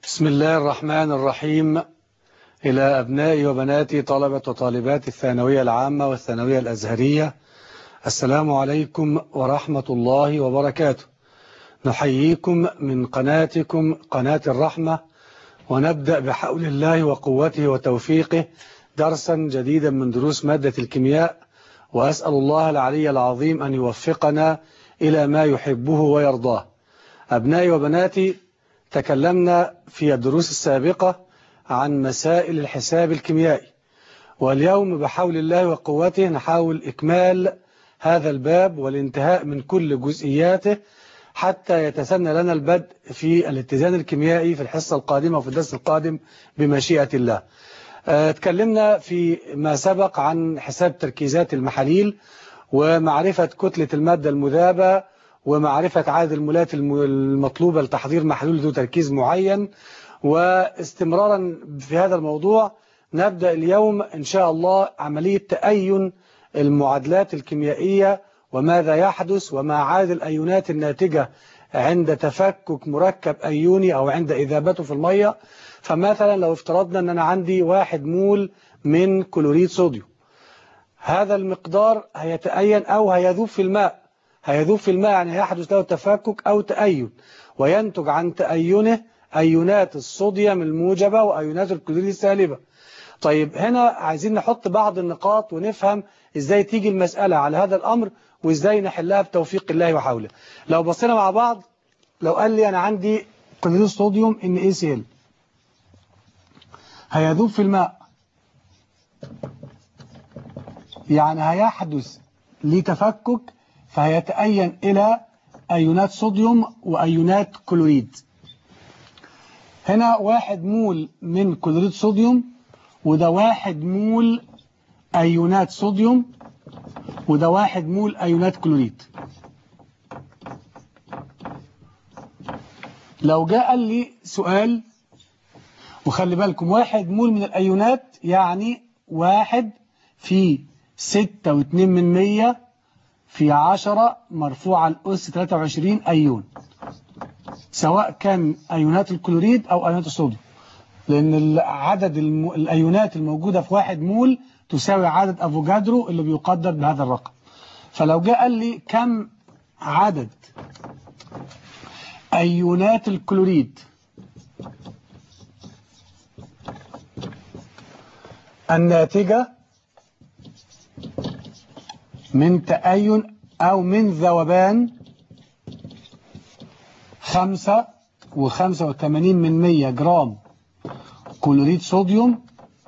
بسم الله الرحمن الرحيم إلى أبنائي وبناتي طلبة وطالبات الثانوية العامة والثانوية الأزهرية السلام عليكم ورحمة الله وبركاته نحييكم من قناتكم قناة الرحمة ونبدأ بحول الله وقوته وتوفيقه درسا جديدا من دروس مادة الكيمياء وأسأل الله العلي العظيم أن يوفقنا إلى ما يحبه ويرضاه أبنائي وبناتي تكلمنا في الدروس السابقة عن مسائل الحساب الكيميائي واليوم بحول الله وقوته نحاول إكمال هذا الباب والانتهاء من كل جزئياته حتى يتسنى لنا البدء في الاتزان الكيميائي في الحصة القادمة وفي الدرس القادم بمشيئة الله اتكلمنا في ما سبق عن حساب تركيزات المحاليل ومعرفة كتلة المادة المذابة ومعرفة عدد المولات المطلوبة لتحضير محلول ذو تركيز معين واستمرارا في هذا الموضوع نبدأ اليوم إن شاء الله عملية تأين المعادلات الكيميائية وماذا يحدث وما عدد الأيونات الناتجة عند تفكك مركب أيوني أو عند إذابته في المية فمثلا لو افترضنا أن أنا عندي واحد مول من كلوريد صوديوم هذا المقدار هيتأين أو هيذوب في الماء هيذوب في الماء يعني هيحدث له تفكك أو تأين وينتج عن تأينه أيونات الصوديوم الموجبة وأيونات الكلوريد السالبة طيب هنا عايزين نحط بعض النقاط ونفهم إزاي تيجي المسألة على هذا الأمر وإزاي نحلها بتوفيق الله وحوله لو بصينا مع بعض لو قال لي أنا عندي كلوريد صوديوم NaCl هيذوب في الماء يعني هيحدث لتفكك فهيتأين إلى أيونات صوديوم وأيونات كلوريد هنا واحد مول من كلوريد صوديوم وده واحد مول أيونات صوديوم وده واحد مول أيونات كلوريد لو جاء قال لي سؤال وخلي بالكم واحد مول من الأيونات يعني واحد في ستة واتنين من مية في عشرة مرفوع على الأس 23 أيون سواء كان أيونات الكلوريد أو أيونات الصوديوم لأن عدد الم... الأيونات الموجودة في واحد مول تساوي عدد أفوجادرو اللي بيقدر بهذا الرقم فلو جاء قال لي كم عدد أيونات الكلوريد الناتجة من تأين أو من ذوبان خمسة وخمسة وثمانين من مية جرام كلوريد صوديوم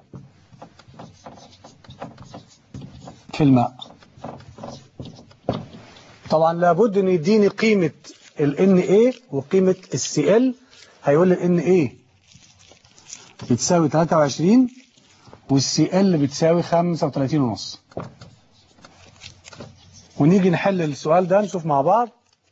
في الماء طبعا لابد ان يديني قيمة ال Na وقيمة ال Cl هيقول لي ال Na بتساوي 23 وال Cl بتساوي 35 ونص ونيجي نحل السؤال ده نشوف مع بعض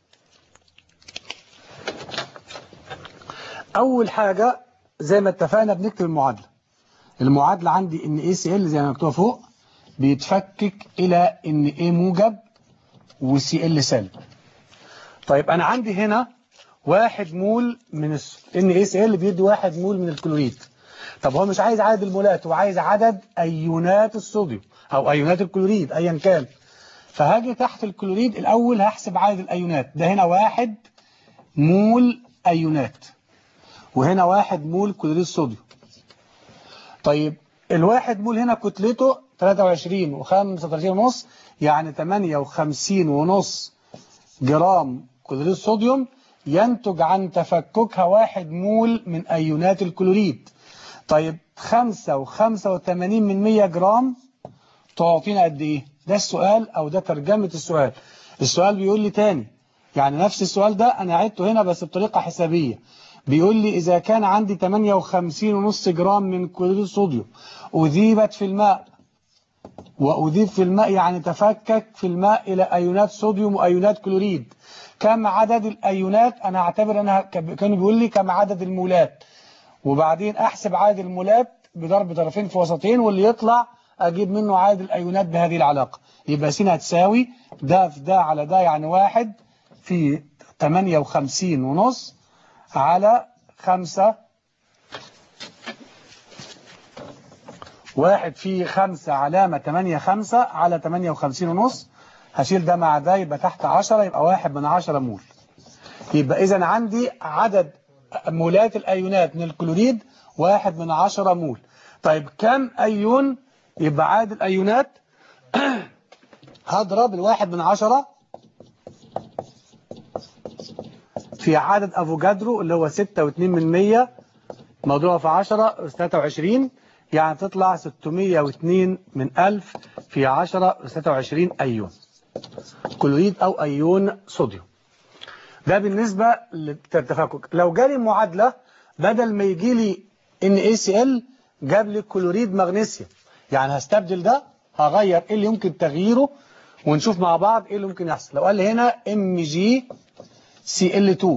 أول حاجة زي ما اتفقنا بنكتب المعادلة المعادلة عندي ان ACL زي ما مكتوبة فوق بيتفكك إلى ان A موجب و CL سالب طيب أنا عندي هنا واحد مول من ان ACL بيدي واحد مول من الكلوريد طب هو مش عايز عدد المولات هو عايز عدد أيونات الصوديوم أو أيونات الكلوريد أيا كان فهاجي تحت الكلوريد الأول هحسب عدد الأيونات ده هنا واحد مول أيونات وهنا واحد مول كلوريد صوديوم طيب الواحد مول هنا كتلته 23 و35 ونص يعني 58 ونص جرام كلوريد صوديوم ينتج عن تفككها واحد مول من أيونات الكلوريد طيب 5 و85 من 100 جرام تعطينا قد ايه ده السؤال او ده ترجمة السؤال السؤال بيقول لي تاني يعني نفس السؤال ده انا عدته هنا بس بطريقة حسابية بيقول لي إذا كان عندي 58.5 جرام من كلوريد صوديوم أذيبت في الماء وأذيب في الماء يعني تفكك في الماء إلى أيونات صوديوم وأيونات كلوريد كم عدد الأيونات أنا أعتبر أنها كانوا بيقول لي كم عدد المولات وبعدين أحسب عدد المولات بضرب طرفين في وسطين واللي يطلع أجيب منه عدد الأيونات بهذه العلاقة يبقى س هتساوي ده في ده على ده يعني واحد في 58 ونص على خمسة واحد في خمسة علامة تمانية خمسة على تمانية وخمسين ونص هشيل ده مع ده يبقى تحت عشرة يبقى واحد من عشرة مول يبقى إذا عندي عدد مولات الأيونات من الكلوريد واحد من عشرة مول طيب كم أيون يبقى عدد الأيونات هضرب الواحد من عشرة في عدد أفوجادرو اللي هو ستة واتنين من مية مضروبة في عشرة ستة وعشرين يعني تطلع ستمية واتنين من ألف في عشرة ستة وعشرين أيون كلوريد أو أيون صوديوم ده بالنسبة للتفكك لو جالي معادلة بدل ما يجي لي NaCl جاب لي كلوريد مغنيسيوم يعني هستبدل ده هغير ايه اللي يمكن تغييره ونشوف مع بعض ايه اللي ممكن يحصل لو قال لي هنا MgCl2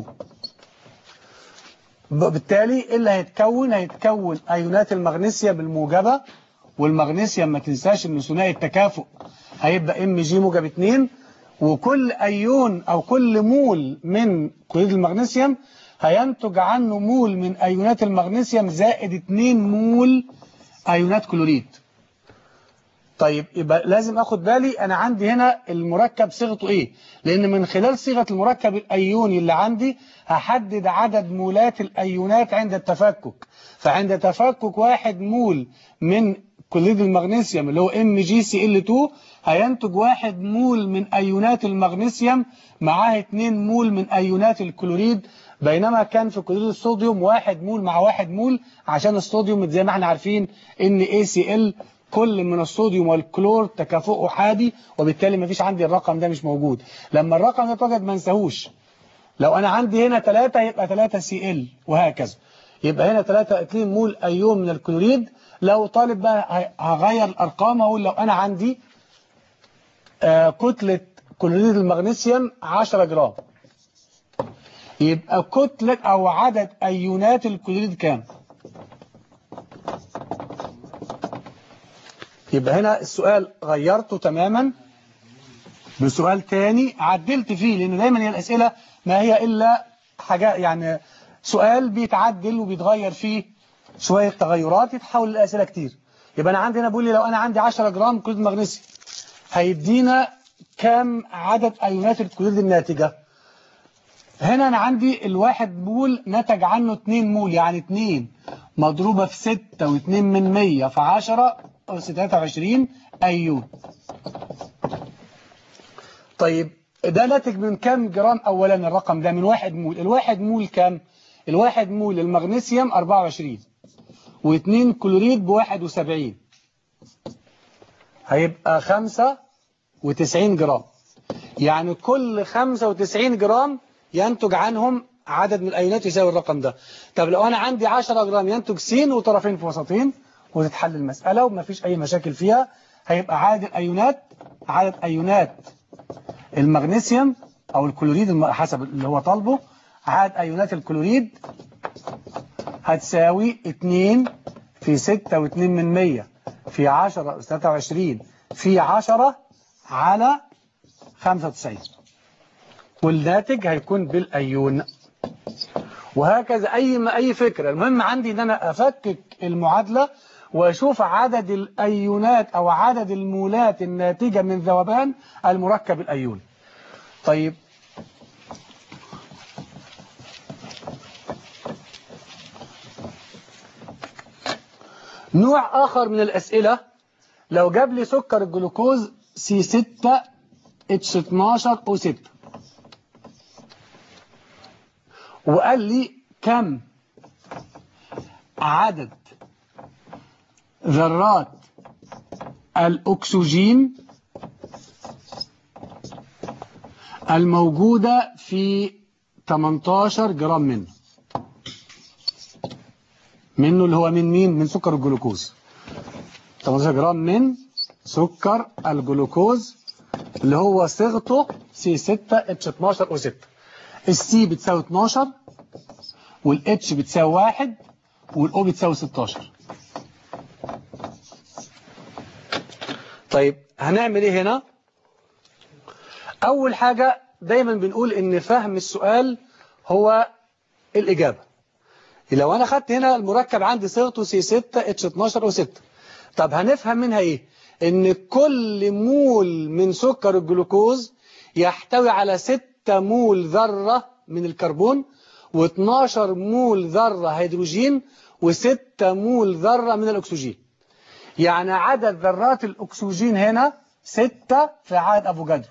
بالتالي ايه اللي هيتكون هيتكون ايونات المغنيسيوم الموجبة والمغنيسيوم ما تنساش ان ثنائي التكافؤ هيبقى Mg موجب 2 وكل أيون أو كل مول من كلوريد المغنيسيوم هينتج عنه مول من أيونات المغنيسيوم زائد 2 مول أيونات كلوريد طيب يبقى لازم أخد بالي أنا عندي هنا المركب صيغته إيه لأن من خلال صيغة المركب الأيوني اللي عندي هحدد عدد مولات الأيونات عند التفكك فعند تفكك واحد مول من كلوريد المغنيسيوم اللي هو MgCl2 هينتج واحد مول من أيونات المغنيسيوم معاه 2 مول من أيونات الكلوريد بينما كان في كلوريد الصوديوم واحد مول مع واحد مول عشان الصوديوم زي ما احنا عارفين ان ACL كل من الصوديوم والكلور تكافؤ أحادي وبالتالي ما فيش عندي الرقم ده مش موجود لما الرقم ده اتوجد ما انساهوش لو أنا عندي هنا 3 يبقى 3 CL وهكذا يبقى هنا 3 2 مول أيون من الكلوريد لو طالب بقى هغير الأرقام أقول لو أنا عندي آه كتلة كلوريد المغنيسيوم 10 جرام يبقى كتلة أو عدد أيونات الكلوريد كام يبقى هنا السؤال غيرته تماما بسؤال تاني عدلت فيه لأن دايما هي الأسئلة ما هي إلا حاجة يعني سؤال بيتعدل وبيتغير فيه شوية تغيرات يتحول لأسئلة كتير يبقى أنا عندي هنا بقول لي لو أنا عندي 10 جرام كلوريد مغنيسيوم هيدينا كم عدد أيونات الكلوريد الناتجة هنا أنا عندي الواحد مول نتج عنه 2 مول يعني 2 مضروبة في 6 و2 من 100 في 10 أو 23 أيون طيب ده ناتج من كم جرام أولا الرقم ده من واحد مول الواحد مول كم الواحد مول المغنيسيوم 24 واثنين كلوريد بواحد وسبعين هيبقى خمسة وتسعين جرام يعني كل خمسة وتسعين جرام ينتج عنهم عدد من الأيونات يساوي الرقم ده طب لو أنا عندي عشرة جرام ينتج س وطرفين في وسطين وتتحل المسألة وما فيش أي مشاكل فيها هيبقى عدد الأيونات عدد أيونات المغنيسيوم أو الكلوريد حسب اللي هو طالبه عدد أيونات الكلوريد هتساوي 2 في 6 و2 من 100 في 10 23 في 10 على 95 والناتج هيكون بالأيون وهكذا أي ما أي فكرة المهم عندي ان أنا أفكك المعادلة وأشوف عدد الأيونات أو عدد المولات الناتجة من ذوبان المركب الأيوني طيب نوع آخر من الأسئلة لو جاب لي سكر الجلوكوز سي 6 اتش 12 او 6 وقال لي كم عدد ذرات الأكسجين الموجودة في 18 جرام منه منه اللي هو من مين من سكر الجلوكوز 18 جرام من سكر الجلوكوز اللي هو صيغته سي 6 اتش 12 او 6 السي بتساوي 12 والاتش بتساوي 1 والاو بتساوي 16 طيب هنعمل ايه هنا اول حاجة دايما بنقول ان فهم السؤال هو الاجابة لو انا خدت هنا المركب عندي صيغته سي 6 اتش 12 او 6 طب هنفهم منها ايه ان كل مول من سكر الجلوكوز يحتوي على 6 مول ذرة من الكربون و12 مول ذرة هيدروجين و6 مول ذرة من الأكسجين يعني عدد ذرات الأكسجين هنا 6 في عدد أفوجادرو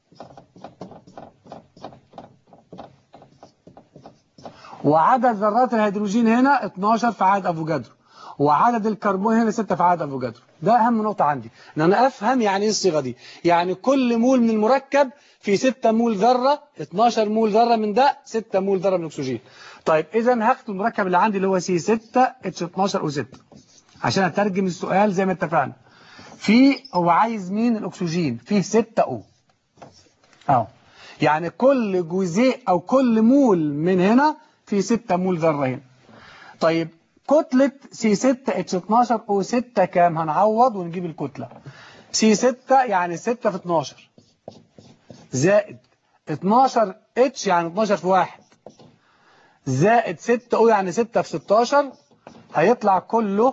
وعدد ذرات الهيدروجين هنا 12 في عدد أفوجادرو وعدد الكربون هنا 6 في عدد أفوجادرو ده أهم نقطة عندي إن أنا أفهم يعني إيه الصيغة دي يعني كل مول من المركب في 6 مول ذرة 12 مول ذرة من ده 6 مول ذرة من الأكسجين طيب إذا هاخد المركب اللي عندي اللي هو سي 6 اتش 12 او 6 عشان أترجم السؤال زي ما اتفقنا في هو عايز مين الأكسجين فيه 6 او أهو يعني كل جزيء أو كل مول من هنا في 6 مول ذرة هنا طيب كتلة سي 6 اتش 12 او 6 كام هنعوض ونجيب الكتلة سي 6 يعني 6 في 12 زائد 12 اتش يعني 12 في 1 زائد 6 او يعني 6 في 16 هيطلع كله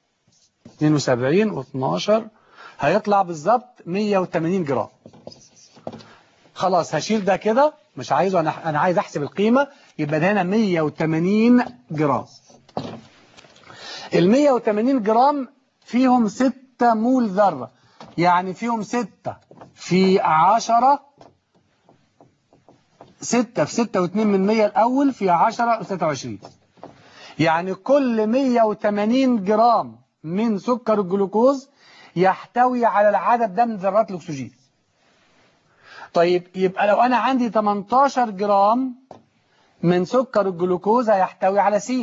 72 و12 هيطلع بالظبط 180 جرام خلاص هشيل ده كده مش عايزه انا انا عايز احسب القيمة يبقى ده هنا 180 جرام ال 180 جرام فيهم 6 مول ذرة يعني فيهم 6 في 10 6 في 6 و2 من 100 الأول في 10 23 يعني كل 180 جرام من سكر الجلوكوز يحتوي على العدد ده من ذرات الأكسجين طيب يبقى لو أنا عندي 18 جرام من سكر الجلوكوز هيحتوي على س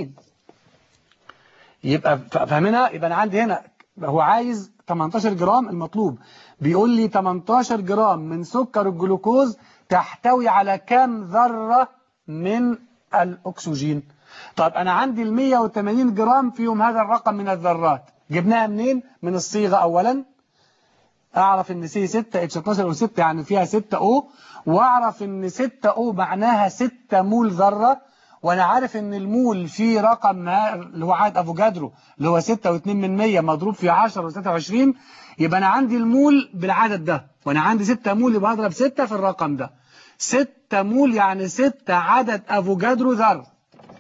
يبقى فاهمينها يبقى أنا عندي هنا هو عايز 18 جرام المطلوب بيقول لي 18 جرام من سكر الجلوكوز تحتوي على كام ذرة من الأكسجين طب أنا عندي ال 180 جرام فيهم هذا الرقم من الذرات جبناها منين من الصيغة أولا أعرف إن سي 6 اتش 12 و 6 يعني فيها 6 أو وأعرف إن 6 أو معناها 6 مول ذرة وأنا عارف إن المول فيه رقم اللي هو عدد أفوجادرو اللي هو 6 و2 من 100 مضروب في 10 و23 يبقى أنا عندي المول بالعدد ده وأنا عندي 6 مول يبقى أضرب 6 في الرقم ده 6 مول يعني 6 عدد أفوجادرو ذرة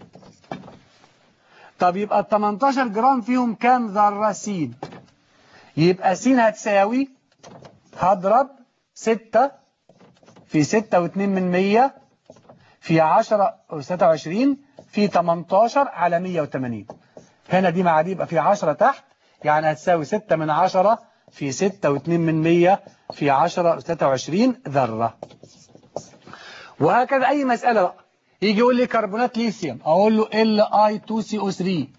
طب يبقى ال 18 جرام فيهم كام ذرة س يبقى س هتساوي هضرب 6 في 6 و2 من 100 في 10 و26 في 18 على 180 هنا دي مع دي يبقى في 10 تحت يعني هتساوي 6 من 10 في 6 و2 من 100 في 10 و23 ذرة وهكذا أي مسألة بقى يجي يقول لي كربونات ليثيوم أقول له Li2CO3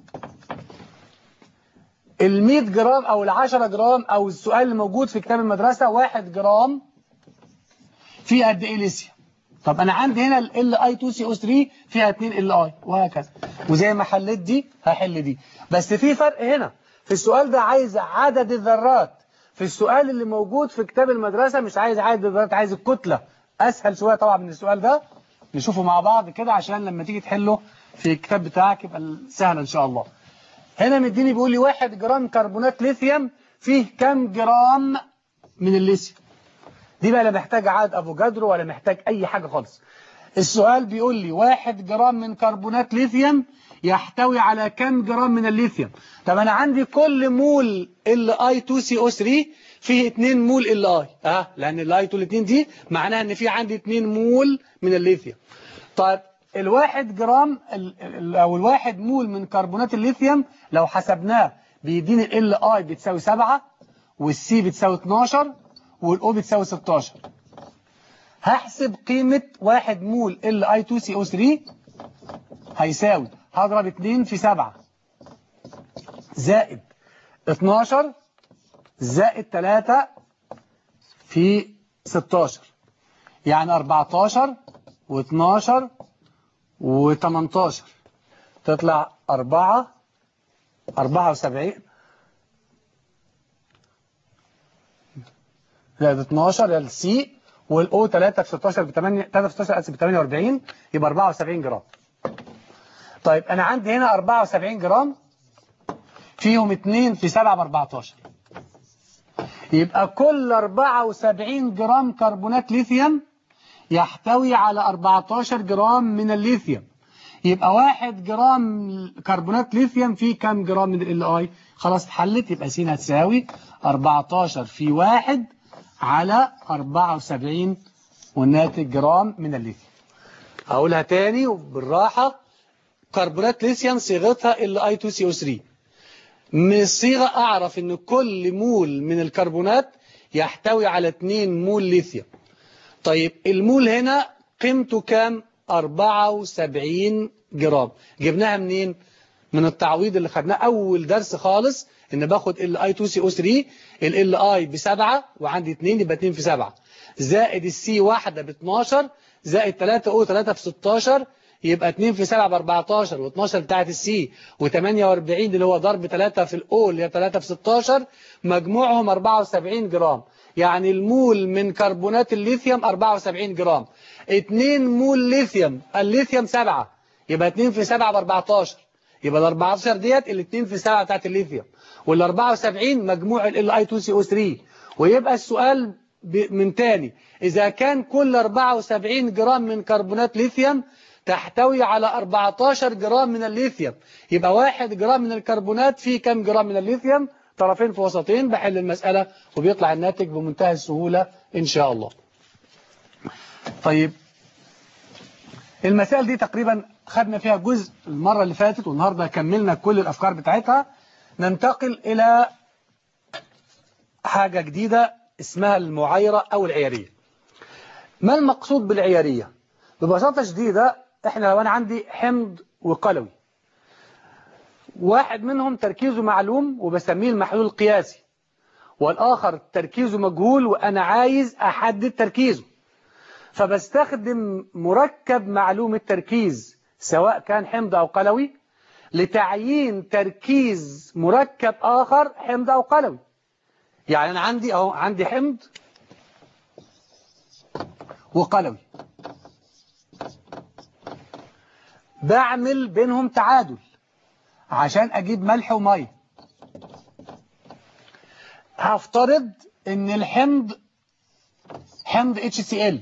ال 100 جرام أو ال 10 جرام أو السؤال اللي موجود في كتاب المدرسة 1 جرام فيه قد إيه ليثيوم طب أنا عندي هنا ال Li2CO3 فيها 2 Li وهكذا وزي ما حليت دي هحل دي بس في فرق هنا في السؤال ده عايز عدد الذرات في السؤال اللي موجود في كتاب المدرسة مش عايز عدد الذرات عايز الكتلة أسهل شوية طبعا من السؤال ده نشوفه مع بعض كده عشان لما تيجي تحله في الكتاب بتاعك يبقى سهل إن شاء الله هنا مديني بيقول لي واحد جرام كربونات ليثيوم فيه كام جرام من الليثيوم دي بقى لا محتاج عدد افوجادرو ولا محتاج اي حاجة خالص السؤال بيقول لي واحد جرام من كربونات ليثيوم يحتوي على كام جرام من الليثيوم طب انا عندي كل مول ال اي 2 سي او 3 فيه 2 مول ال اي اه لان ال اي 2 الاثنين دي معناها ان في عندي 2 مول من الليثيوم طيب الواحد جرام او الواحد مول من كربونات الليثيوم لو حسبناه بيديني ال اي بتساوي 7 والسي بتساوي 12 والاو بتساوي 16 هحسب قيمة واحد مول ال اي 2 سي او 3 هيساوي هضرب 2 في 7 زائد 12 زائد 3 في 16 يعني 14 و12 و18 تطلع 4 74 زائد 12 يا السي والاو 3 في 16 ب 8 3 في 16 اسف ب 48 يبقى 74 جرام طيب انا عندي هنا 74 جرام فيهم 2 في 7 ب 14 يبقى كل 74 جرام كربونات ليثيوم يحتوي على 14 جرام من الليثيوم يبقى 1 جرام كربونات ليثيوم فيه كام جرام من ال اي خلاص اتحلت يبقى س هتساوي 14 في 1 على 74 والناتج جرام من الليثيوم هقولها تاني وبالراحة كربونات ليثيوم صيغتها ال اي 2 سي او 3 من الصيغة أعرف إن كل مول من الكربونات يحتوي على 2 مول ليثيوم طيب المول هنا قيمته كام 74 جرام جبناها منين من التعويض اللي خدناه أول درس خالص إن باخد ال اي 2 سي او 3 ال ال اي بسبعة وعندي 2 يبقى 2 في 7 زائد السي واحدة ب 12 زائد 3 او 3 في 16 يبقى 2 في 7 ب 14 و12 بتاعت السي و48 اللي هو ضرب 3 في الاو اللي هي 3 في 16 مجموعهم 74 جرام يعني المول من كربونات الليثيوم 74 جرام 2 مول ليثيوم الليثيوم 7 يبقى 2 في 7 ب 14 يبقى ال 14 ديت ال 2 في 7 بتاعت الليثيوم وال 74 مجموع ال اي 2 سي او 3 ويبقى السؤال من تاني إذا كان كل 74 جرام من كربونات ليثيوم تحتوي على 14 جرام من الليثيوم يبقى 1 جرام من الكربونات فيه كم جرام من الليثيوم طرفين في وسطين بحل المسألة وبيطلع الناتج بمنتهى السهولة إن شاء الله طيب المسائل دي تقريبا خدنا فيها جزء المرة اللي فاتت والنهاردة كملنا كل الأفكار بتاعتها ننتقل إلى حاجة جديدة اسمها المعايرة أو العيارية ما المقصود بالعيارية ببساطة شديدة احنا لو انا عندي حمض وقلوي واحد منهم تركيزه معلوم وبسميه المحلول القياسي والآخر تركيزه مجهول وأنا عايز أحدد تركيزه فبستخدم مركب معلوم التركيز سواء كان حمض أو قلوي لتعيين تركيز مركب آخر حمض أو قلوي يعني أنا عندي أهو عندي حمض وقلوي بعمل بينهم تعادل عشان أجيب ملح ومية هفترض إن الحمض حمض HCl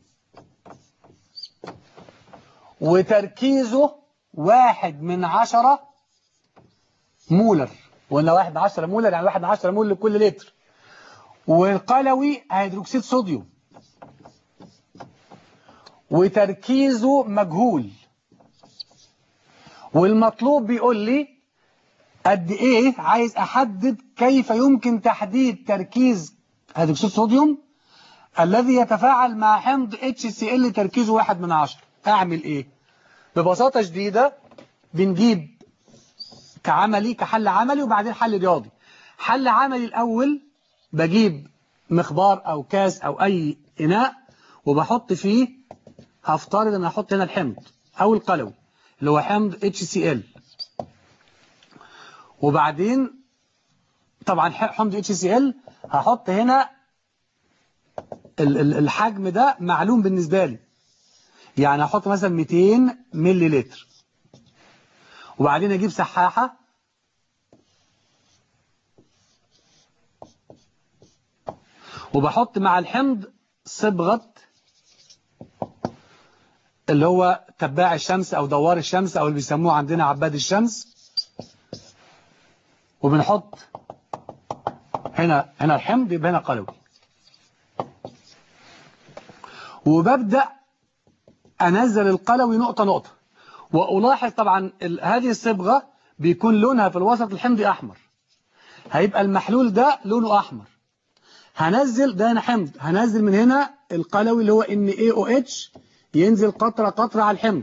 وتركيزه واحد من عشرة مولر ولا واحد من عشرة مولر يعني واحد من عشرة مول لكل لتر والقلوي هيدروكسيد صوديوم وتركيزه مجهول والمطلوب بيقول لي قد ايه عايز احدد كيف يمكن تحديد تركيز هيدروكسيد صوديوم الذي يتفاعل مع حمض HCl تركيزه واحد من عشرة اعمل ايه ببساطة شديدة بنجيب كعملي كحل عملي وبعدين حل رياضي حل عملي الاول بجيب مخبار او كاس او اي اناء وبحط فيه هفترض ان احط هنا الحمض او القلوي اللي هو حمض HCl وبعدين طبعا حمض HCl هحط هنا الحجم ده معلوم بالنسبة لي يعني هحط مثلا 200 ملي لتر وبعدين اجيب سحاحة وبحط مع الحمض صبغة اللي هو تباع الشمس او دوار الشمس او اللي بيسموه عندنا عباد الشمس وبنحط هنا هنا الحمض يبقى هنا قلوي وببدأ أنزل القلوي نقطة نقطة وألاحظ طبعا هذه الصبغة بيكون لونها في الوسط الحمضي أحمر هيبقى المحلول ده لونه أحمر هنزل ده هنا حمض هنزل من هنا القلوي اللي هو NaOH ينزل قطرة قطرة على الحمض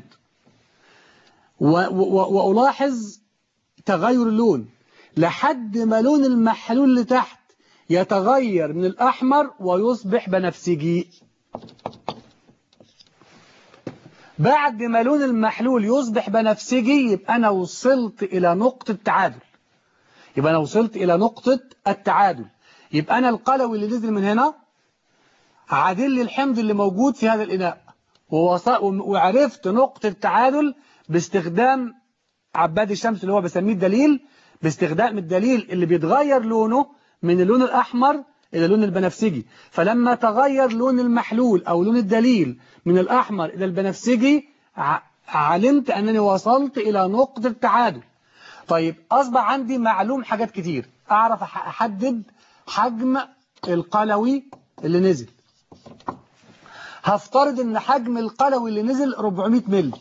وألاحظ تغير اللون لحد ما لون المحلول اللي تحت يتغير من الأحمر ويصبح بنفسجي بعد ما لون المحلول يصبح بنفسجي يبقى أنا وصلت إلى نقطة تعادل يبقى أنا وصلت إلى نقطة التعادل يبقى أنا القلوي اللي نزل من هنا عادل لي الحمض اللي موجود في هذا الإناء وعرفت نقطة التعادل باستخدام عباد الشمس اللي هو بسميه الدليل باستخدام الدليل اللي بيتغير لونه من اللون الأحمر إلى اللون البنفسجي فلما تغير لون المحلول أو لون الدليل من الأحمر إلى البنفسجي علمت أنني وصلت إلى نقطة التعادل طيب أصبح عندي معلوم حاجات كتير أعرف أحدد حجم القلوي اللي نزل هفترض ان حجم القلوي اللي نزل 400 ملي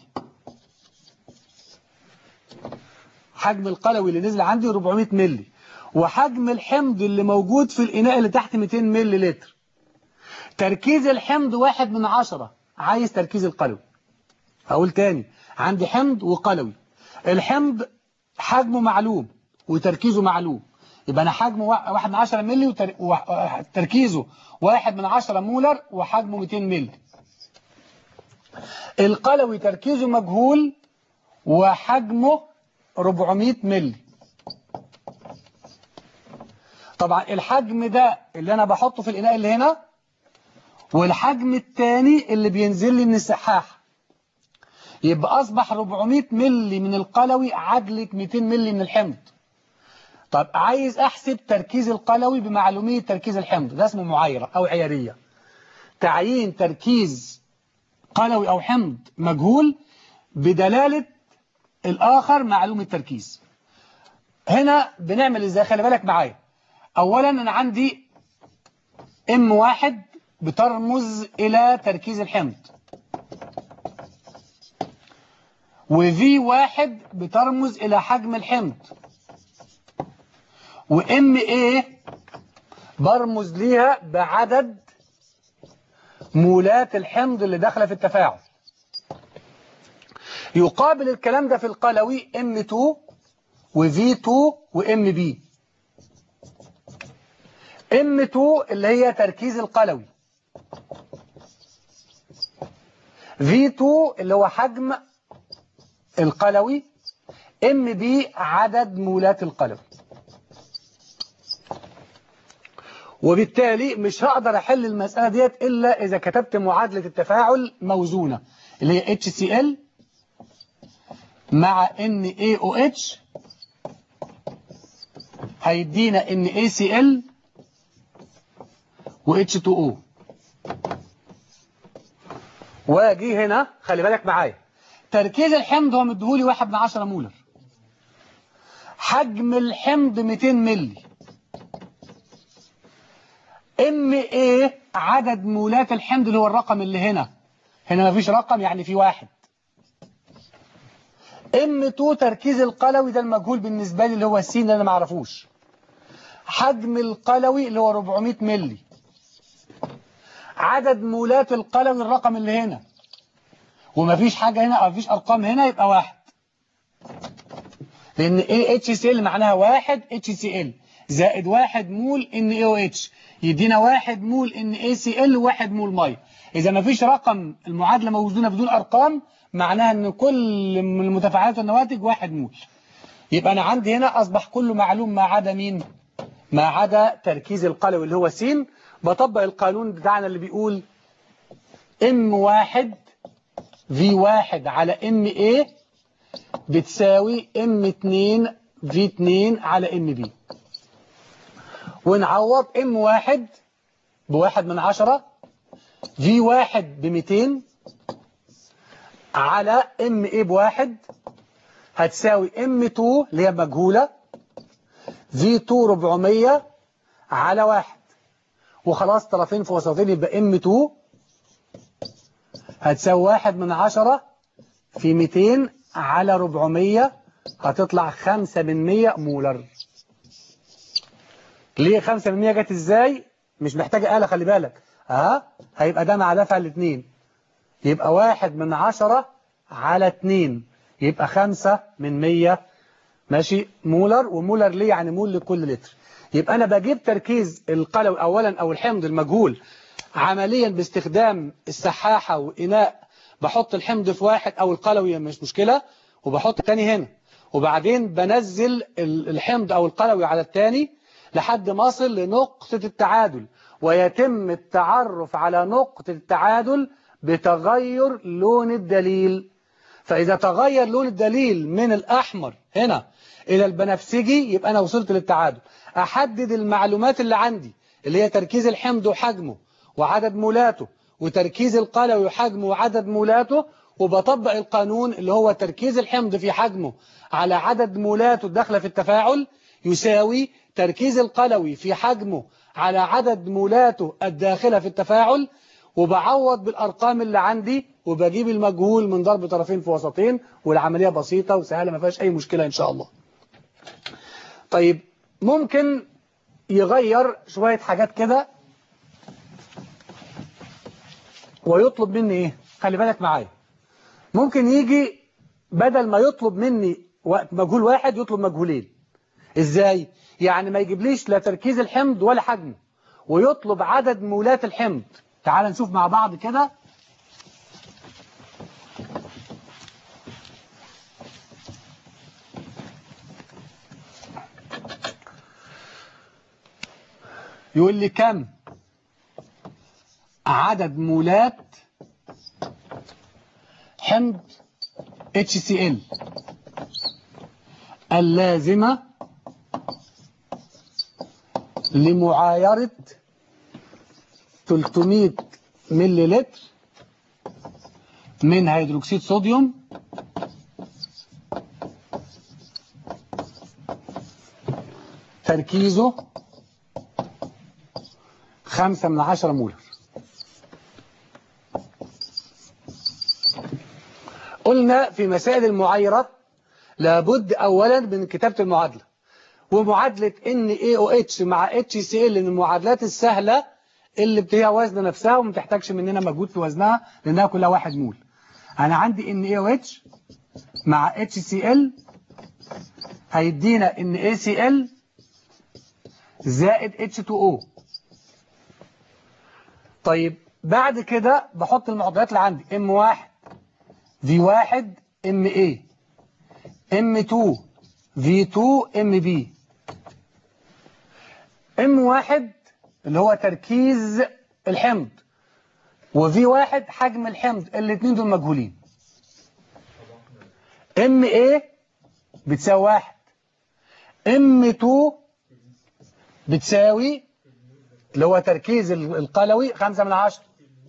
حجم القلوي اللي نزل عندي 400 ملي وحجم الحمض اللي موجود في الإناء اللي تحت 200 ملي لتر تركيز الحمض واحد من عشرة عايز تركيز القلوي هقول تاني عندي حمض وقلوي الحمض حجمه معلوم وتركيزه معلوم يبقى أنا حجمه واحد من عشرة ملي وتركيزه واحد من عشرة مولر وحجمه 200 ملي القلوي تركيزه مجهول وحجمه 400 ملي طبعا الحجم ده اللي أنا بحطه في الإناء اللي هنا والحجم الثاني اللي بينزل لي من السحاح يبقى أصبح 400 ملي من القلوي عدلة 200 ملي من الحمض طب عايز أحسب تركيز القلوي بمعلومية تركيز الحمض ده اسمه معايرة أو عيارية تعيين تركيز قلوي أو حمض مجهول بدلالة الآخر معلوم التركيز هنا بنعمل إزاي خلي بالك معايا أولا أنا عندي ام واحد بترمز إلى تركيز الحمض وفي واحد بترمز إلى حجم الحمض وام ايه برمز ليها بعدد مولات الحمض اللي داخله في التفاعل يقابل الكلام ده في القلوي M2 وV2 وMB M2 اللي هي تركيز القلوي V2 اللي هو حجم القلوي MB عدد مولات القلوي وبالتالي مش هقدر احل المسألة ديت إلا إذا كتبت معادلة التفاعل موزونة اللي هي HCl مع NaOH هيدينا NaCl و H2O واجي هنا خلي بالك معايا تركيز الحمض هو مديهولي واحد من عشرة مولر حجم الحمض 200 ملي ام ايه عدد مولات الحمض اللي هو الرقم اللي هنا هنا مفيش رقم يعني في واحد ام 2 تركيز القلوي ده المجهول بالنسبة لي اللي هو السين اللي انا ما اعرفوش حجم القلوي اللي هو 400 ملي عدد مولات القلوي الرقم اللي هنا ومفيش حاجة هنا او مفيش ارقام هنا يبقى واحد لان ايه اتش سي ال معناها واحد اتش سي ال زائد واحد مول ان اي او اتش يدينا واحد مول ان اي سي ال وواحد مول ميه اذا ما فيش رقم المعادله موزونه بدون ارقام معناها ان كل من المتفاعلات والنواتج واحد مول يبقى انا عندي هنا اصبح كله معلوم ما عدا مين ما عدا تركيز القلوي اللي هو س بطبق القانون بتاعنا اللي بيقول ام واحد في واحد على ام ايه بتساوي ام 2 في 2 على ام بي ونعوض ام واحد بواحد من عشرة في واحد بميتين على ام ايه بواحد هتساوي ام 2 اللي هي مجهولة في 2 400 على واحد وخلاص طرفين في وسطين يبقى ام 2 هتساوي واحد من عشرة في 200 على 400 هتطلع 5 من 100 مولر ليه 5 من 100 جت ازاي مش محتاجة آلة خلي بالك ها هيبقى ده مع دفع الاثنين يبقى واحد من عشرة على اتنين يبقى خمسة من مية ماشي مولر ومولر ليه يعني مول لكل لتر يبقى أنا بجيب تركيز القلوي أولا أو الحمض المجهول عمليا باستخدام السحاحة وإناء بحط الحمض في واحد أو القلوي مش مشكلة وبحط التاني هنا وبعدين بنزل الحمض أو القلوي على التاني لحد ما أصل لنقطة التعادل ويتم التعرف على نقطة التعادل بتغير لون الدليل فإذا تغير لون الدليل من الأحمر هنا إلى البنفسجي يبقى أنا وصلت للتعادل أحدد المعلومات اللي عندي اللي هي تركيز الحمض وحجمه وعدد مولاته وتركيز القلوي وحجمه وعدد مولاته وبطبق القانون اللي هو تركيز الحمض في حجمه على عدد مولاته الداخله في التفاعل يساوي تركيز القلوي في حجمه على عدد مولاته الداخله في التفاعل وبعوض بالأرقام اللي عندي وبجيب المجهول من ضرب طرفين في وسطين والعملية بسيطة وسهلة ما فيهاش أي مشكلة إن شاء الله طيب ممكن يغير شوية حاجات كده ويطلب مني إيه خلي بالك معايا ممكن يجي بدل ما يطلب مني مجهول واحد يطلب مجهولين إزاي يعني ما يجيبليش لا تركيز الحمض ولا حجمه ويطلب عدد مولات الحمض تعال نشوف مع بعض كده يقول لي كم عدد مولات حمض HCl اللازمة لمعايرة 300 ملي لتر من هيدروكسيد صوديوم تركيزه خمسة من عشرة مولر قلنا في مسائل المعايرة لابد أولا من كتابة المعادلة ومعادلة NaOH مع HCl من المعادلات السهلة اللي بتهي وزن نفسها وما تحتاجش مننا مجهود في وزنها لأنها كلها واحد مول أنا عندي NaOH مع HCl هيدينا NaCl زائد H2O طيب بعد كده بحط المعادلات اللي عندي M1 V1 MA M2 V2 MB M1 اللي هو تركيز الحمض وفي واحد حجم الحمض الاثنين دول مجهولين ام ايه بتساوي واحد ام 2 بتساوي اللي هو تركيز القلوي خمسة من عشرة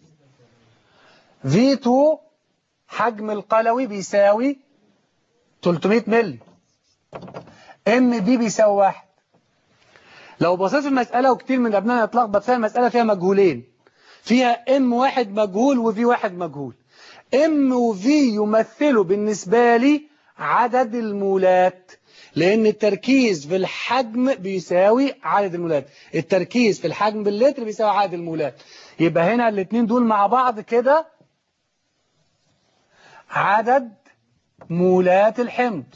في 2 حجم القلوي بيساوي 300 ملي ام بي بيساوي واحد لو بصيت في المسألة وكتير من أبنائنا يتلخبط فيها المسألة فيها مجهولين فيها ام واحد مجهول وفي واحد مجهول ام وفي يمثلوا بالنسبة لي عدد المولات لأن التركيز في الحجم بيساوي عدد المولات التركيز في الحجم باللتر بيساوي عدد المولات يبقى هنا الاثنين دول مع بعض كده عدد مولات الحمض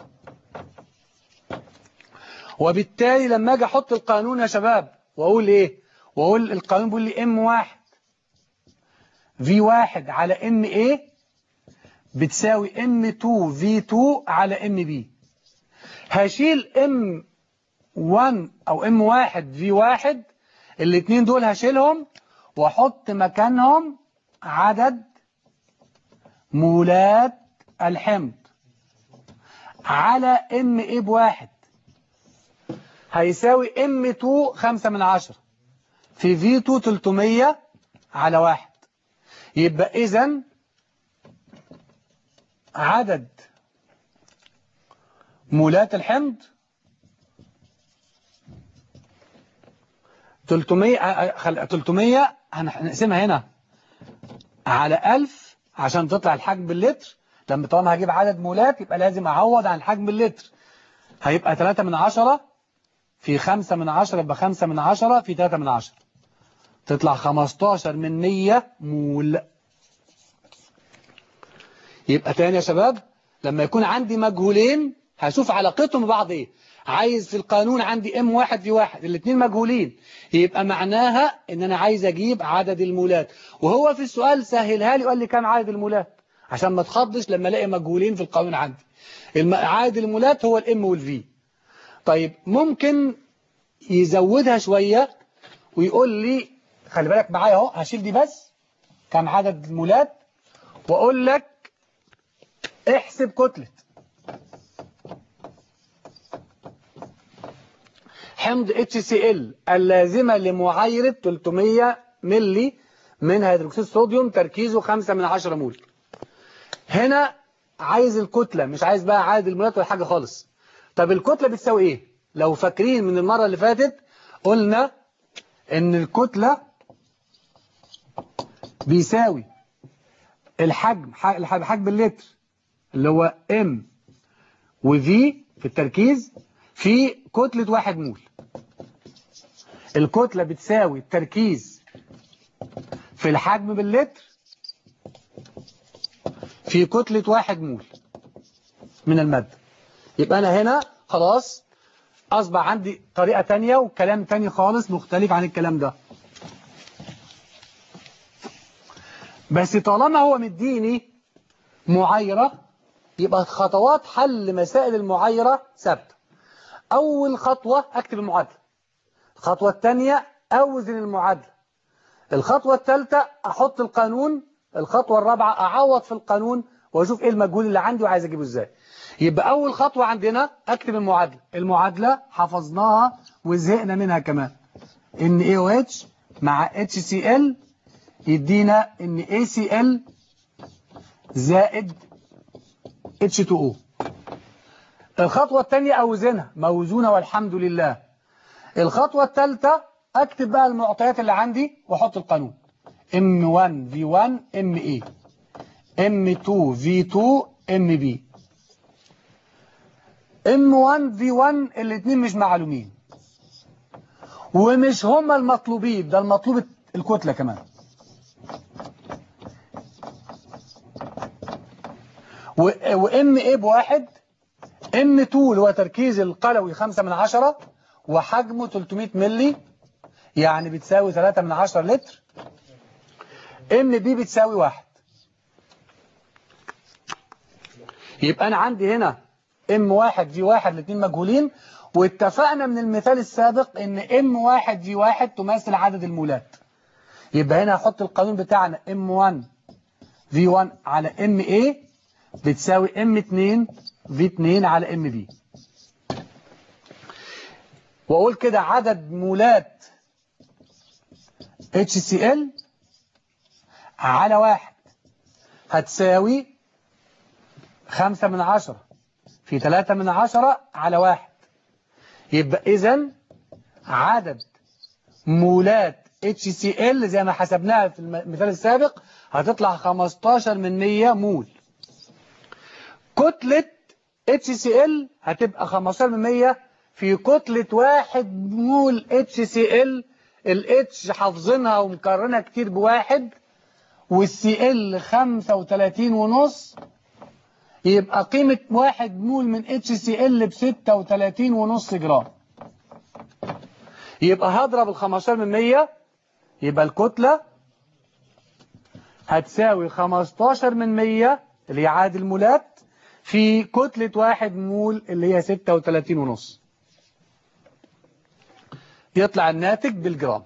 وبالتالي لما اجي احط القانون يا شباب واقول ايه واقول القانون بيقول لي ام واحد في واحد على ام ايه بتساوي ام 2 في 2 على ام بي هشيل ام 1 او ام واحد في واحد الاثنين دول هشيلهم واحط مكانهم عدد مولات الحمض على ام ايه بواحد هيساوي ام 2 5 من عشرة في في 2 300 على واحد يبقى اذا عدد مولات الحمض 300 300 هنقسمها هنا على 1000 عشان تطلع الحجم باللتر لما طالما هجيب عدد مولات يبقى لازم اعوض عن الحجم باللتر هيبقى 3 من 10 في 5 من 10 يبقى 5 من 10 في 3 من 10 تطلع 15 من 100 مول يبقى تاني يا شباب لما يكون عندي مجهولين هشوف علاقتهم ببعض ايه عايز في القانون عندي ام واحد في واحد الاثنين مجهولين يبقى معناها ان انا عايز اجيب عدد المولات وهو في السؤال سهلها لي وقال لي كام عدد المولات عشان ما تخضش لما الاقي مجهولين في القانون عندي عدد المولات هو الام والفي طيب ممكن يزودها شوية ويقول لي خلي بالك معايا اهو هشيل دي بس كم عدد المولات واقول لك احسب كتلة حمض HCl اللازمة لمعايرة 300 ملي من هيدروكسيد صوديوم تركيزه 5 من 10 مول هنا عايز الكتلة مش عايز بقى عدد المولات ولا حاجة خالص طب الكتلة بتساوي ايه لو فاكرين من المرة اللي فاتت قلنا ان الكتلة بيساوي الحجم الحجم حجم اللتر اللي هو M و V في التركيز في كتلة واحد مول الكتلة بتساوي التركيز في الحجم باللتر في كتلة واحد مول من المادة يبقى أنا هنا خلاص أصبح عندي طريقة تانية وكلام تاني خالص مختلف عن الكلام ده بس طالما هو مديني معايرة يبقى خطوات حل مسائل المعايرة ثابته أول خطوة أكتب المعادلة الخطوة الثانية أوزن المعادلة الخطوة الثالثة أحط القانون الخطوة الرابعة أعوض في القانون وأشوف إيه المجهول اللي عندي وعايز أجيبه إزاي يبقى أول خطوة عندنا أكتب المعادلة المعادلة حفظناها وزهقنا منها كمان إن AOH مع HCl يدينا إن ACl زائد H2O الخطوة الثانية أوزنها موزونة والحمد لله الخطوة الثالثة أكتب بقى المعطيات اللي عندي وأحط القانون M1 V1 MA M2 V2 MB M1 V1 الاثنين مش معلومين ومش هما المطلوبين ده المطلوب الكتلة كمان وام ايه بواحد ام 2 اللي هو تركيز القلوي 5 من 10 وحجمه 300 ملي يعني بتساوي 3 من 10 لتر ام بي بتساوي واحد يبقى انا عندي هنا ام واحد في واحد الاثنين مجهولين واتفقنا من المثال السابق ان ام واحد في واحد تماثل عدد المولات يبقى هنا هحط القانون بتاعنا ام 1 في 1 على ام اي بتساوي ام 2 في 2 على ام بي واقول كده عدد مولات HCl على واحد هتساوي خمسة من عشرة في ثلاثة من عشرة على واحد يبقى إذن عدد مولات HCl زي ما حسبناها في المثال السابق هتطلع 15 من 100 مول كتلة HCl هتبقى 15 من 100 في كتلة واحد مول HCl ال H حافظينها ومكررينها كتير بواحد والسي ال 35 ونص يبقى قيمة واحد مول من اتش سي ال ب 36 ونص جرام يبقى هضرب ال 15 من 100 يبقى الكتلة هتساوي 15 من 100 اللي هي عدد المولات في كتلة واحد مول اللي هي 36 ونص يطلع الناتج بالجرام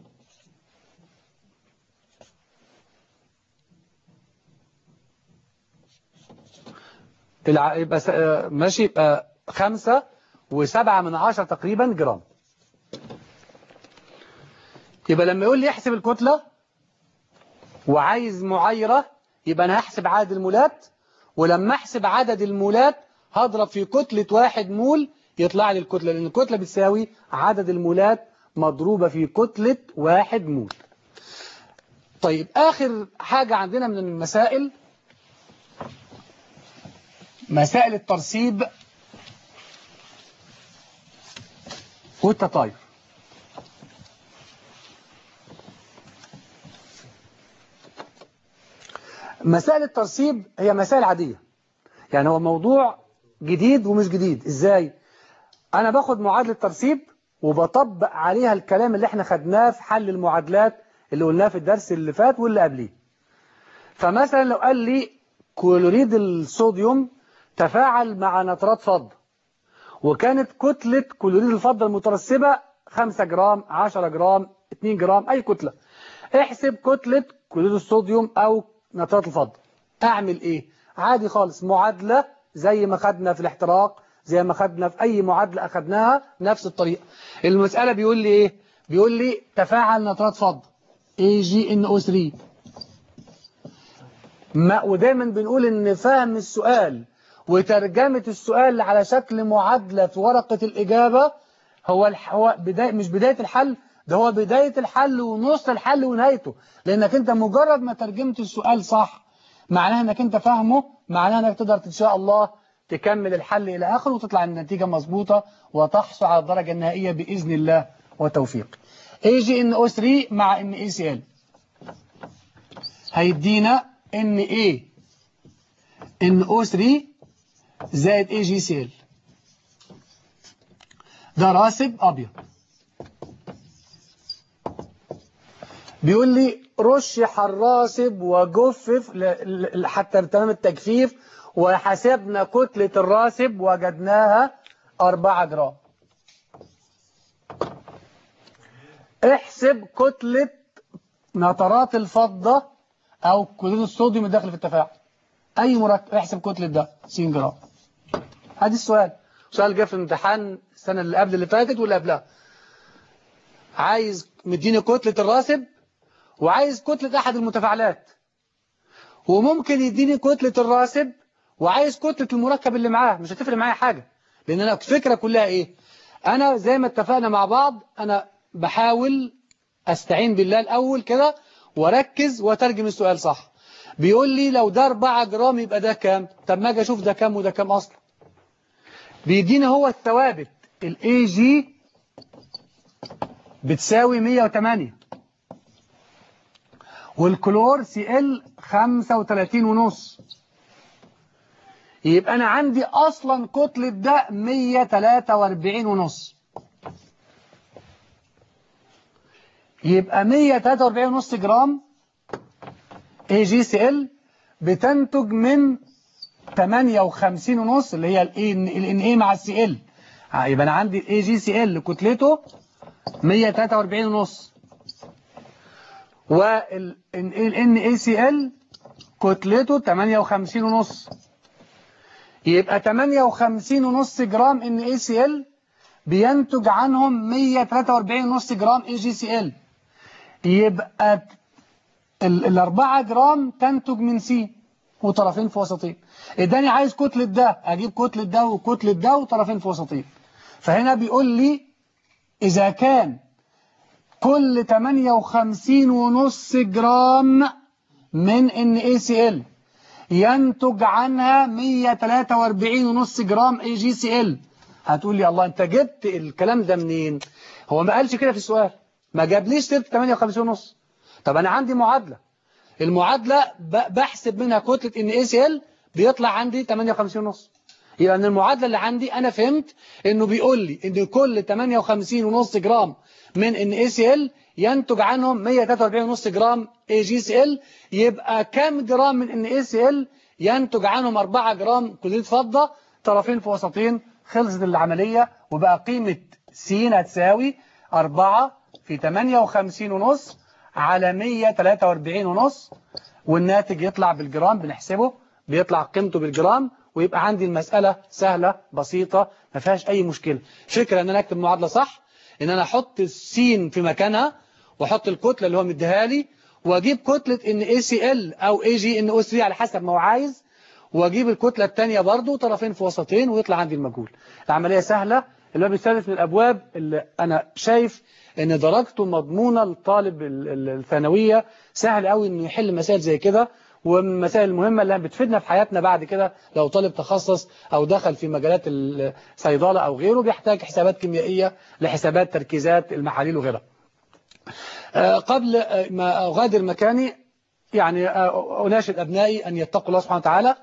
يبقى ماشي يبقى خمسة وسبعة من عشرة تقريبا جرام يبقى لما يقول لي احسب الكتلة وعايز معايرة يبقى أنا هحسب عدد المولات ولما احسب عدد المولات هضرب في كتلة واحد مول يطلع لي الكتلة لأن الكتلة بتساوي عدد المولات مضروبة في كتلة واحد مول طيب آخر حاجة عندنا من المسائل مسائل الترسيب والتطاير مسائل الترسيب هي مسائل عادية يعني هو موضوع جديد ومش جديد ازاي انا باخد معادلة ترسيب وبطبق عليها الكلام اللي احنا خدناه في حل المعادلات اللي قلناه في الدرس اللي فات واللي قبليه فمثلا لو قال لي كلوريد الصوديوم تفاعل مع نترات فضة وكانت كتلة كلوريد الفضة المترسبة 5 جرام 10 جرام 2 جرام أي كتلة احسب كتلة كلوريد الصوديوم أو نترات الفضة أعمل إيه؟ عادي خالص معادلة زي ما خدنا في الاحتراق زي ما خدنا في أي معادلة أخدناها نفس الطريقة المسألة بيقول لي إيه بيقول لي تفاعل نترات فضة AgNO3 ما ودايما بنقول ان فهم السؤال وترجمة السؤال على شكل معادلة في ورقة الإجابة هو الح... هو بداية مش بداية الحل ده هو بداية الحل ونص الحل ونهايته لأنك أنت مجرد ما ترجمت السؤال صح معناها أنك أنت فاهمه معناها أنك تقدر إن شاء الله تكمل الحل إلى آخره وتطلع النتيجة مظبوطة وتحصل على الدرجة النهائية بإذن الله وتوفيق AgNO3 مع NaCl هيدينا Na NO3 زائد AgCl ده راسب أبيض بيقول لي رشح الراسب وجفف ل- ل- حتى تمام التجفيف وحسبنا كتلة الراسب وجدناها 4 جرام احسب كتلة نترات الفضة أو كتلة الصوديوم الداخل في التفاعل أي مركب احسب كتلة ده 60 جرام هذا السؤال سؤال جه في الامتحان السنة اللي قبل اللي فاتت واللي قبلها عايز مديني كتلة الراسب وعايز كتلة أحد المتفاعلات وممكن يديني كتلة الراسب وعايز كتلة المركب اللي معاه مش هتفرق معايا حاجة لأن أنا الفكرة كلها إيه أنا زي ما اتفقنا مع بعض أنا بحاول أستعين بالله الأول كده واركز وترجم السؤال صح بيقول لي لو ده 4 جرام يبقى ده كام طب ما اجي اشوف ده كام وده كام اصلا بيدينا هو الثوابت الاي جي بتساوي 108 والكلور سي ال 35 ونص يبقى انا عندي اصلا كتلة ده 143 ونص يبقى 143 ونص جرام اي جي سي ال بتنتج من 58 ونص اللي هي الان اي مع السي ال يبقى انا عندي الاي جي سي ال كتلته 143 ونص والان اي سي ال كتلته 58 ونص يبقى 58 ونص جرام ان اي سي ال بينتج عنهم 143 ونص جرام اي جي سي ال يبقى ال- الأربعة جرام تنتج من سي وطرفين في وسطين اداني عايز كتلة ده اجيب كتلة ده وكتلة ده وطرفين في وسطين فهنا بيقول لي اذا كان كل 58 ونص جرام من ان اي سي ال ينتج عنها 143 ونص جرام اي جي سي ال هتقول لي الله انت جبت الكلام ده منين هو ما قالش كده في السؤال ما جابليش سيره 58 ونص طب انا عندي معادله المعادله ب- بحسب منها كتله ان اي سي ال بيطلع عندي 58 ونص يبقى ان المعادله اللي عندي انا فهمت انه بيقول لي ان كل 58 ونص جرام من ان اي سي ال ينتج عنهم 143 ونص جرام اي جي سي ال يبقى كام جرام من ان اي سي ال ينتج عنهم 4 جرام كلوريد فضه طرفين في وسطين خلصت العمليه وبقى قيمه س هتساوي 4 في 58 ونص على 143 ونص والناتج يطلع بالجرام بنحسبه بيطلع قيمته بالجرام ويبقى عندي المسألة سهلة بسيطة ما فيهاش أي مشكلة فكرة أن أنا أكتب معادلة صح إن أنا أحط السين في مكانها وأحط الكتلة اللي هو مديها لي وأجيب كتلة إن اي سي ال أو اي جي إن او 3 على حسب ما هو عايز وأجيب الكتلة الثانية برضو طرفين في وسطين ويطلع عندي المجهول العملية سهلة الباب الثالث من الأبواب اللي أنا شايف إن درجته مضمونة للطالب ال- ال- الثانوية سهل قوي إنه يحل مسائل زي كده ومن المسائل المهمة اللي بتفيدنا في حياتنا بعد كده لو طالب تخصص أو دخل في مجالات الصيدلة أو غيره بيحتاج حسابات كيميائية لحسابات تركيزات المحاليل وغيرها آه، قبل آه، ما أغادر مكاني يعني آه، أناشد أبنائي أن يتقوا الله سبحانه وتعالى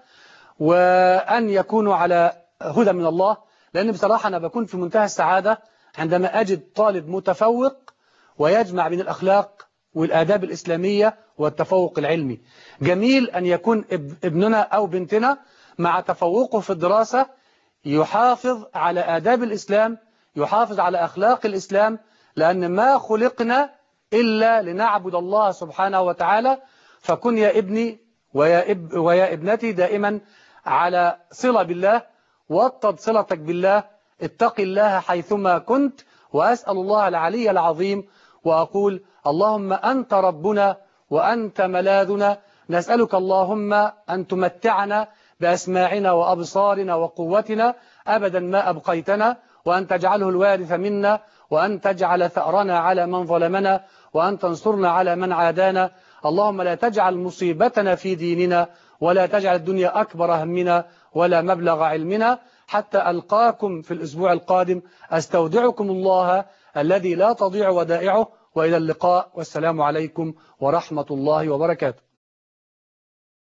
وأن يكونوا على هدى من الله لأن بصراحة أنا بكون في منتهى السعادة عندما أجد طالب متفوق ويجمع بين الأخلاق والآداب الإسلامية والتفوق العلمي جميل أن يكون اب- ابننا أو بنتنا مع تفوقه في الدراسة يحافظ على آداب الإسلام يحافظ على أخلاق الإسلام لأن ما خلقنا إلا لنعبد الله سبحانه وتعالى فكن يا ابني ويا, اب ويا ابنتي دائما على صلة بالله وطد صلتك بالله اتق الله حيثما كنت وأسأل الله العلي العظيم وأقول اللهم أنت ربنا وأنت ملاذنا نسألك اللهم أن تمتعنا بأسماعنا وأبصارنا وقوتنا أبدا ما أبقيتنا وأن تجعله الوارث منا وأن تجعل ثأرنا على من ظلمنا وأن تنصرنا على من عادانا اللهم لا تجعل مصيبتنا في ديننا ولا تجعل الدنيا أكبر همنا ولا مبلغ علمنا حتى ألقاكم في الأسبوع القادم أستودعكم الله الذي لا تضيع ودائعه وإلى اللقاء والسلام عليكم ورحمة الله وبركاته